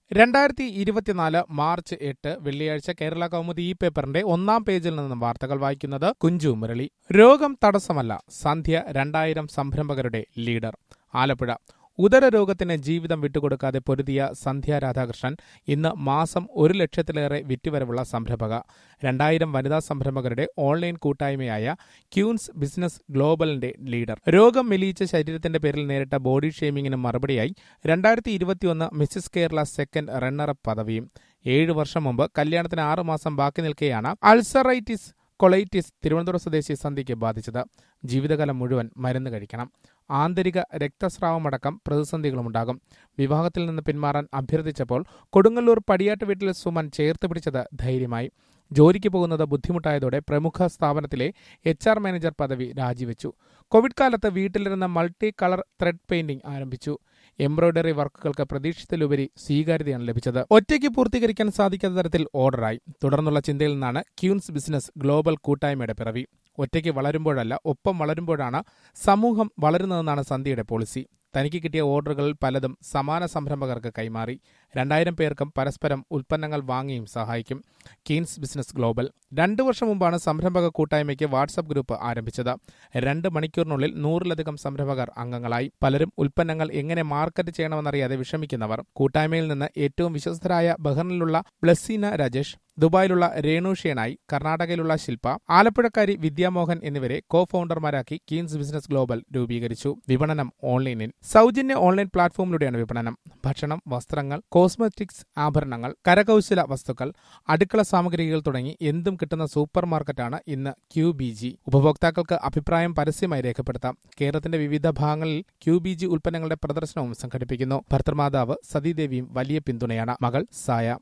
രണ്ടായിരത്തി ഇരുപത്തിനാല് മാർച്ച് എട്ട് വെള്ളിയാഴ്ച കേരള കൗമുദി ഈ പേപ്പറിന്റെ ഒന്നാം പേജിൽ നിന്നും വാർത്തകൾ വായിക്കുന്നത് കുഞ്ചു മുരളി രോഗം തടസ്സമല്ല സന്ധ്യ രണ്ടായിരം സംരംഭകരുടെ ലീഡർ ആലപ്പുഴ ഉദരരോഗത്തിന് ജീവിതം വിട്ടുകൊടുക്കാതെ പൊരുതിയ സന്ധ്യ രാധാകൃഷ്ണൻ ഇന്ന് മാസം ഒരു ലക്ഷത്തിലേറെ വിറ്റുവരവുള്ള സംരംഭക രണ്ടായിരം വനിതാ സംരംഭകരുടെ ഓൺലൈൻ കൂട്ടായ്മയായ ക്യൂൻസ് ബിസിനസ് ഗ്ലോബലിന്റെ ലീഡർ രോഗം മെലിയിച്ച ശരീരത്തിന്റെ പേരിൽ നേരിട്ട ബോഡി ഷേമിങ്ങിന് മറുപടിയായി രണ്ടായിരത്തി ഇരുപത്തിയൊന്ന് മിസ്സിസ് കേരള സെക്കൻഡ് റണ്ണറപ്പ് പദവിയും ഏഴു വർഷം മുമ്പ് കല്യാണത്തിന് ആറു മാസം ബാക്കി നിൽക്കെയാണ് അൾസറൈറ്റിസ് കൊളൈറ്റിസ് തിരുവനന്തപുരം സ്വദേശി സന്ധ്യയ്ക്ക് ബാധിച്ചത് ജീവിതകാലം മുഴുവൻ മരുന്ന് കഴിക്കണം ആന്തരിക രക്തസ്രാവമടക്കം പ്രതിസന്ധികളുമുണ്ടാകും വിവാഹത്തിൽ നിന്ന് പിന്മാറാൻ അഭ്യർത്ഥിച്ചപ്പോൾ കൊടുങ്ങല്ലൂർ പടിയാട്ട് വീട്ടിൽ സുമൻ ചേർത്ത് പിടിച്ചത് ധൈര്യമായി ജോലിക്ക് പോകുന്നത് ബുദ്ധിമുട്ടായതോടെ പ്രമുഖ സ്ഥാപനത്തിലെ എച്ച് ആർ മാനേജർ പദവി രാജിവെച്ചു കോവിഡ് കാലത്ത് വീട്ടിലിരുന്ന് മൾട്ടി കളർ ത്രെഡ് പെയിന്റിംഗ് ആരംഭിച്ചു എംബ്രോയ്ഡറി വർക്കുകൾക്ക് പ്രതീക്ഷിച്ചതിലുപരി സ്വീകാര്യതയാണ് ലഭിച്ചത് ഒറ്റയ്ക്ക് പൂർത്തീകരിക്കാൻ സാധിക്കാത്ത തരത്തിൽ ഓർഡറായി തുടർന്നുള്ള ചിന്തയിൽ നിന്നാണ് ക്യൂൻസ് ബിസിനസ് ഗ്ലോബൽ കൂട്ടായ്മയുടെ പിറവി ഒറ്റയ്ക്ക് വളരുമ്പോഴല്ല ഒപ്പം വളരുമ്പോഴാണ് സമൂഹം വളരുന്നതെന്നാണ് സന്ധ്യയുടെ പോളിസി തനിക്ക് കിട്ടിയ ഓർഡറുകളിൽ പലതും സമാന സംരംഭകർക്ക് കൈമാറി രണ്ടായിരം പേർക്കും പരസ്പരം ഉൽപ്പന്നങ്ങൾ വാങ്ങിയും സഹായിക്കും കീൻസ് ബിസിനസ് ഗ്ലോബൽ രണ്ടു വർഷം മുമ്പാണ് സംരംഭക കൂട്ടായ്മയ്ക്ക് വാട്സപ്പ് ഗ്രൂപ്പ് ആരംഭിച്ചത് രണ്ട് മണിക്കൂറിനുള്ളിൽ നൂറിലധികം സംരംഭകർ അംഗങ്ങളായി പലരും ഉൽപ്പന്നങ്ങൾ എങ്ങനെ മാർക്കറ്റ് ചെയ്യണമെന്നറിയാതെ വിഷമിക്കുന്നവർ കൂട്ടായ്മയിൽ നിന്ന് ഏറ്റവും വിശ്വസ്തരായ ബഹ്റിനിലുള്ള ബ്ലസീന രാജേഷ് ദുബായിലുള്ള രേണു ഷേണായി കർണാടകയിലുള്ള ശില്പ ആലപ്പുഴക്കാരി വിദ്യാമോഹൻ എന്നിവരെ കോ ഫൗണ്ടർമാരാക്കി കീൻസ് ബിസിനസ് ഗ്ലോബൽ രൂപീകരിച്ചു വിപണനം ഓൺലൈനിൽ സൗജന്യ ഓൺലൈൻ പ്ലാറ്റ്ഫോമിലൂടെയാണ് വിപണനം ഭക്ഷണം വസ്ത്രങ്ങൾ കോസ്മെറ്റിക്സ് ആഭരണങ്ങൾ കരകൌശല വസ്തുക്കൾ അടുക്കള സാമഗ്രികൾ തുടങ്ങി എന്തും കിട്ടുന്ന സൂപ്പർ മാർക്കറ്റാണ് ഇന്ന് ക്യൂ ബി ജി ഉപഭോക്താക്കൾക്ക് അഭിപ്രായം പരസ്യമായി രേഖപ്പെടുത്താം കേരളത്തിന്റെ വിവിധ ഭാഗങ്ങളിൽ ക്യൂ ബി ജി ഉൽപ്പന്നങ്ങളുടെ പ്രദർശനവും സംഘടിപ്പിക്കുന്നു ഭർത്തൃമാതാവ് സതീദേവിയും വലിയ പിന്തുണയാണ് മകൾ സായ